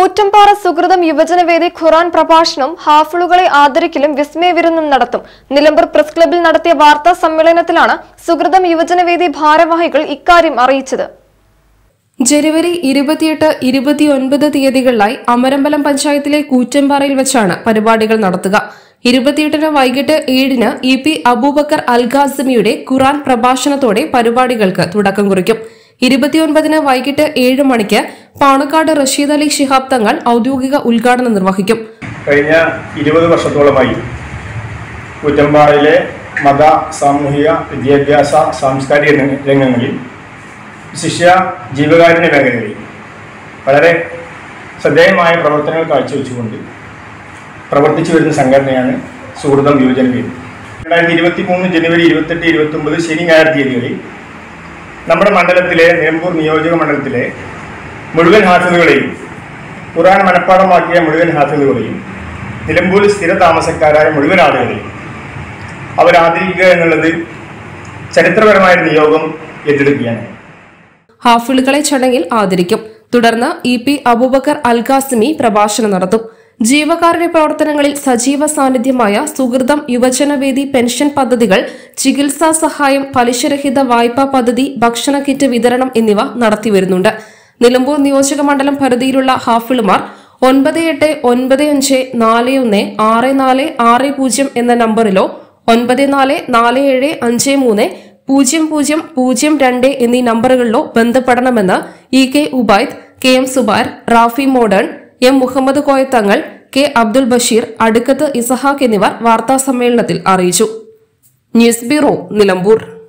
കൂറ്റമ്പാറ സുഹൃതം യുവജനവേദി ഖുറാൻ പ്രഭാഷണം ഹാഫിളുകളെ ആദരിക്കലും വിസ്മയ വിരുന്നും നടത്തും നിലമ്പൂർ പ്രസ് ക്ലബിൽ നടത്തിയ വാർത്താ സമ്മേളനത്തിലാണ് സുഹൃതം യുവജനവേദി ഭാരവാഹികൾ ഇക്കാര്യം അറിയിച്ചത് ജനുവരി ഇരുപത്തിയെട്ട് ഇരുപത്തിയൊൻപത് തീയതികളിലായി അമരമ്പലം പഞ്ചായത്തിലെ കൂറ്റമ്പാറയിൽ വെച്ചാണ് പരിപാടികൾ നടത്തുക ഇരുപത്തിയെട്ടിന് വൈകിട്ട് ഏഴിന് ഇ പി അബൂബക്കർ അൽഗാസിമിയുടെ ഖുറാൻ പ്രഭാഷണത്തോടെ പരിപാടികൾക്ക് തുടക്കം കുറിക്കും ഇരുപത്തിയൊൻപതിന് വൈകിട്ട് ഏഴ് മണിക്ക് പാണക്കാട് റഷീദ് അലി ശിഹാബ് തങ്ങൾ ഔദ്യോഗിക ഉദ്ഘാടനം നിർവഹിക്കും കഴിഞ്ഞ ഇരുപത് വർഷത്തോളമായി കുറ്റമ്പാറയിലെ മത സാമൂഹിക വിദ്യാഭ്യാസ സാംസ്കാരിക രംഗ- രംഗങ്ങളിൽ ശിഷ്യ ജീവകാരുണ്യ മേഖലകളിൽ വളരെ ശ്രദ്ധേയമായ പ്രവർത്തനങ്ങൾ കാഴ്ചവെച്ചുകൊണ്ട് പ്രവർത്തിച്ചു വരുന്ന സംഘടനയാണ് സുഹൃതം യുവജന വേദി രണ്ടായിരത്തി ഇരുപത്തി മൂന്ന് ജനുവരി ഇരുപത്തെട്ട് ഇരുപത്തി ഒമ്പത് ശനി ഞായർ തീയതികളിൽ നമ്മുടെ മണ്ഡലത്തിലെ നിലമ്പൂർ നിയോജക മണ്ഡലത്തിലെ മുഴുവൻ ഹാഫിലുകളെയും ഖുറാൻ മനഃപ്പാടമാക്കിയ മുഴുവൻ ഹാഫിലുകളെയും നിലമ്പൂരിൽ സ്ഥിര താമസക്കാരായ മുഴുവൻ ആളുകളെയും അവരാദരിക്കുക എന്നുള്ളത് ചരിത്രപരമായ ഒരു നിയോഗം ഏറ്റെടുക്കുകയാണ് ഹാഫിളുകളെ ചടങ്ങിൽ ആദരിക്കും തുടർന്ന് ഇ പി അബൂബക്കർ അൽഗാസിമി പ്രഭാഷണം നടത്തും ജീവകാരുണ്യ പ്രവർത്തനങ്ങളിൽ സജീവ സാന്നിധ്യമായ സുഹൃതം യുവജനവേദി പെൻഷൻ പദ്ധതികൾ ചികിത്സാ സഹായം പലിശരഹിത വായ്പാ പദ്ധതി ഭക്ഷണ കിറ്റ് വിതരണം എന്നിവ നടത്തിവരുന്നുണ്ട് നിലമ്പൂർ നിയോജക മണ്ഡലം പരിധിയിലുള്ള ഹാഫിളുമാർ ഒൻപത് എട്ട് ഒൻപത് അഞ്ച് നാല് ഒന്ന് ആറ് നാല് ആറ് പൂജ്യം എന്ന നമ്പറിലോ ഒൻപത് നാല് നാല് ഏഴ് അഞ്ച് മൂന്ന് പൂജ്യം പൂജ്യം പൂജ്യം രണ്ട് എന്നീ നമ്പറുകളിലോ ബന്ധപ്പെടണമെന്ന് E K Ubaid K M Subair Rafi modern M Muhammad Koyathangal K Abdul Basheer Adukkath Ishaq എന്നിവർ വാർത്താസമ്മേളനത്തിൽ അറിയിച്ചു ന്യൂസ് ബ്യൂറോ നിലമ്പൂർ